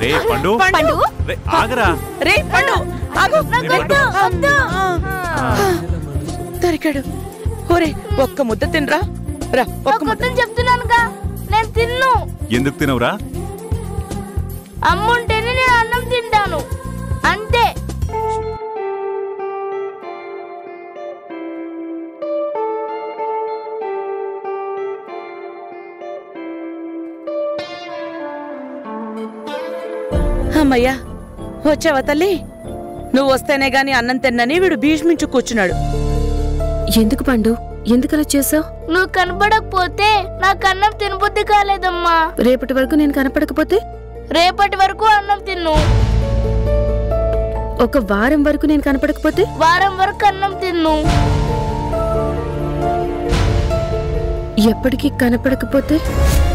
రే పండు పండు రే ఆగరా రే పండు ఆగు రే, పండు దొరికాడు ఒరే ఒక్క ముద్ద తినరా రా ఒక్క ముద్ద మొత్తం చెప్తున్నానుగా నేను తిన్ను ఎందుకు తినవురా అమ్ముంటేనే నేను అన్నం తింటాను అంతే అమ్మయ్యా వచ్చావా తల్లి నువ్వు వస్తేనే గాని అన్నం తిన్నని వీడు భీష్మించు కూర్చున్నాడు ఎందుకు పండు ఎందుకలా చేసావు నువ్వు కనపడకపోతే నాకు అన్నం తినబుద్ధి కాలేదమ్మా రేపటి వరకు నేను కనపడకపోతే రేపటి వరకు అన్నం తిన్ను ఒక వారం వరకు నేను కనపడకపోతే వారం వరకు అన్నం తిన్ను ఎప్పటికీ కనపడకపోతే